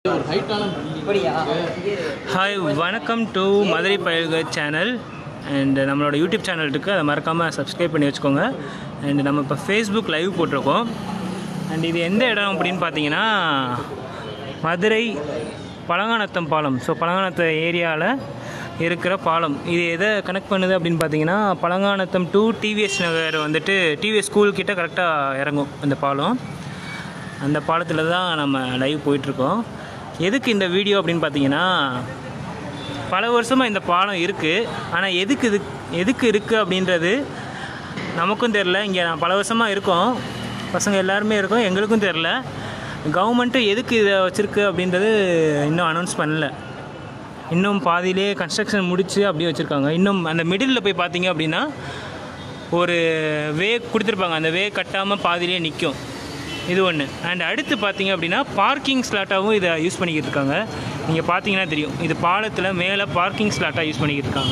ஒரு ஹைட்டான அப்படியா ஹாய் வணக்கம் டு மதுரை பயல்க சேனல் அண்ட் நம்மளோட யூடியூப் சேனல் இருக்குது அதை மறக்காமல் சப்ஸ்கிரைப் பண்ணி வச்சுக்கோங்க அண்ட் நம்ம இப்போ ஃபேஸ்புக் லைவ் போட்டிருக்கோம் அண்ட் இது எந்த இடம் அப்படின்னு பார்த்தீங்கன்னா மதுரை பழங்கானத்தம் பாலம் ஸோ பழங்கானத்த ஏரியாவில் இருக்கிற பாலம் இது எதை கனெக்ட் பண்ணுது அப்படின்னு பார்த்தீங்கன்னா பழங்கானத்தம் டு டிவிஎஸ் நகர் வந்துட்டு டிவிஎஸ் ஸ்கூல் கிட்ட கரெக்டாக இறங்கும் அந்த பாலம் அந்த பாலத்தில் தான் நம்ம லைவ் போயிட்டுருக்கோம் எதுக்கு இந்த வீடியோ அப்படின்னு பார்த்தீங்கன்னா பல வருஷமாக இந்த பாலம் இருக்குது ஆனால் எதுக்கு இது எதுக்கு இருக்குது அப்படின்றது நமக்கும் தெரில இங்கே நான் பல வருஷமாக இருக்கோம் பசங்க எல்லாருமே இருக்கோம் எங்களுக்கும் தெரில கவர்மெண்ட்டு எதுக்கு இதை வச்சுருக்கு அப்படின்றது இன்னும் அனௌன்ஸ் பண்ணல இன்னும் பாதியிலே கன்ஸ்ட்ரக்ஷன் முடித்து அப்படியே வச்சுருக்காங்க இன்னும் அந்த மிடில் போய் பார்த்தீங்க அப்படின்னா ஒரு வே கொடுத்துருப்பாங்க அந்த வே கட்டாமல் பாதியிலே நிற்கும் இது ஒன்று அண்ட் அடுத்து பார்த்தீங்க அப்படின்னா பார்க்கிங் ஸ்லாட்டாகவும் இதை யூஸ் பண்ணிக்கிட்டு இருக்காங்க நீங்கள் பார்த்தீங்கன்னா தெரியும் இது பாலத்தில் மேலே பார்க்கிங் ஸ்லாட்டாக யூஸ் பண்ணிக்கிட்டு இருக்காங்க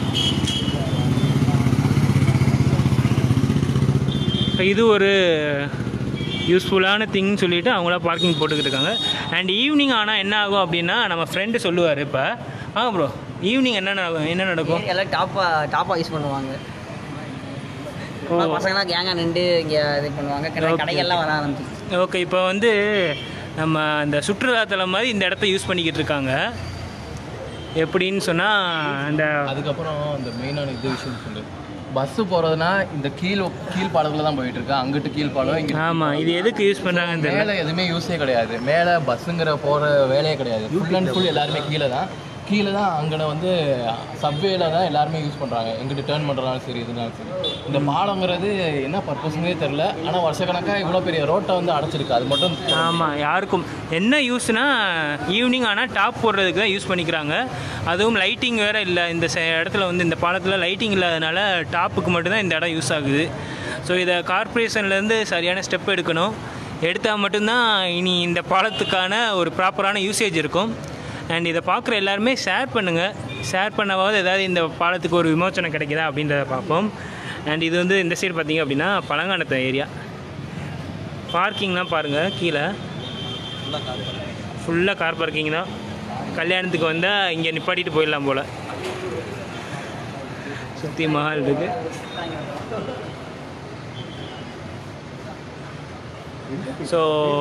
இப்போ இது ஒரு யூஸ்ஃபுல்லான திங்னு சொல்லிட்டு அவங்களா பார்க்கிங் போட்டுக்கிட்டு இருக்காங்க அண்ட் ஈவினிங் ஆனால் என்ன ஆகும் அப்படின்னா நம்ம ஃப்ரெண்டு சொல்லுவார் இப்போ ஆ ப்ரோ ஈவினிங் என்ன நடக்கும் என்ன நடக்கும் எல்லாம் டாப்பா டாப்பா யூஸ் பண்ணுவாங்க ஓ. பசங்களாம் கேங்கா நின்று இங்கே இது பண்ணுவாங்க கடை Okay, கடைகள்லாம் வர ஆரம்பிச்சு ஓகே இப்போ வந்து நம்ம அந்த சுற்றுலாத்தலம் மாதிரி இந்த இடத்த யூஸ் பண்ணிக்கிட்டு இருக்காங்க எப்படின்னு சொன்னால் அந்த அதுக்கப்புறம் இந்த மெயினான இது விஷயம் சொல்லு பஸ்ஸு போகிறதுனா இந்த கீழ் கீழ் பாலத்தில் தான் போயிட்டு இருக்கு அங்கிட்டு கீழ் பாலம் இங்கே ஆமாம் இது எதுக்கு யூஸ் பண்ணுறாங்கன்னு தெரியல மேலே எதுவுமே யூஸே கிடையாது மேலே பஸ்ஸுங்கிற போகிற வேலையே கிடையாது ஃபுல் அண்ட் ஃபுல் எல்லாருமே கீழே தான் கீழே தான் அங்கே வந்து சப்வேல தான் எல்லாருமே யூஸ் பண்ணுறாங்க எங்கிட்ட டேர்ன் பண்ணுறதாலும் சரி இதுனாலும் சரி இந்த பாலங்கிறது என்ன பர்பஸ்னே தெரில ஆனால் வருஷக்கணக்காக இவ்வளோ பெரிய ரோட்டை வந்து அடைச்சிருக்கு அது மட்டும் ஆமாம் யாருக்கும் என்ன யூஸ்னா ஈவினிங் ஆனால் டாப் போடுறதுக்கு தான் யூஸ் பண்ணிக்கிறாங்க அதுவும் லைட்டிங் வேறு இல்லை இந்த ச- இடத்துல வந்து இந்த பாலத்தில் லைட்டிங் இல்லாதனால டாப்புக்கு மட்டும்தான் இந்த இடம் யூஸ் ஆகுது ஸோ இதை கார்ப்பரேஷன்லேருந்து சரியான ஸ்டெப் எடுக்கணும் எடுத்தால் மட்டும்தான் இனி இந்த பாலத்துக்கான ஒரு ப்ராப்பரான யூசேஜ் இருக்கும் அண்ட் இதை பார்க்குற எல்லாருமே ஷேர் பண்ணுங்கள் ஷேர் பண்ணவாவது ஏதாவது இந்த பாலத்துக்கு ஒரு விமோச்சனம் கிடைக்குதா அப்படின்றத பார்ப்போம் அண்ட் இது வந்து இந்த சைடு பார்த்தீங்க அப்படின்னா பழங்கானத்த ஏரியா பார்க்கிங்லாம் பாருங்கள் கீழே ஃபுல்லாக கார் பார்க்கிங் தான் கல்யாணத்துக்கு வந்தால் இங்கே நிப்பாட்டிட்டு போயிடலாம் போல் சுற்றி மஹால் இருக்கு ஸோ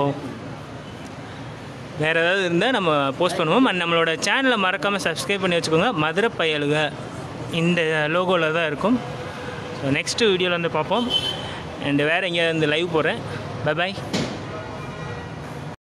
வேறு ஏதாவது இருந்தால் நம்ம போஸ்ட் பண்ணுவோம் அண்ட் நம்மளோட சேனலை மறக்காமல் சப்ஸ்கிரைப் பண்ணி வச்சுக்கோங்க மதுரை பயலுக இந்த லோகோவில் தான் இருக்கும் ஸோ நெக்ஸ்ட்டு வீடியோவில் வந்து பார்ப்போம் அண்ட் வேறு எங்கேயாவது லைவ் போகிறேன் பை பாய்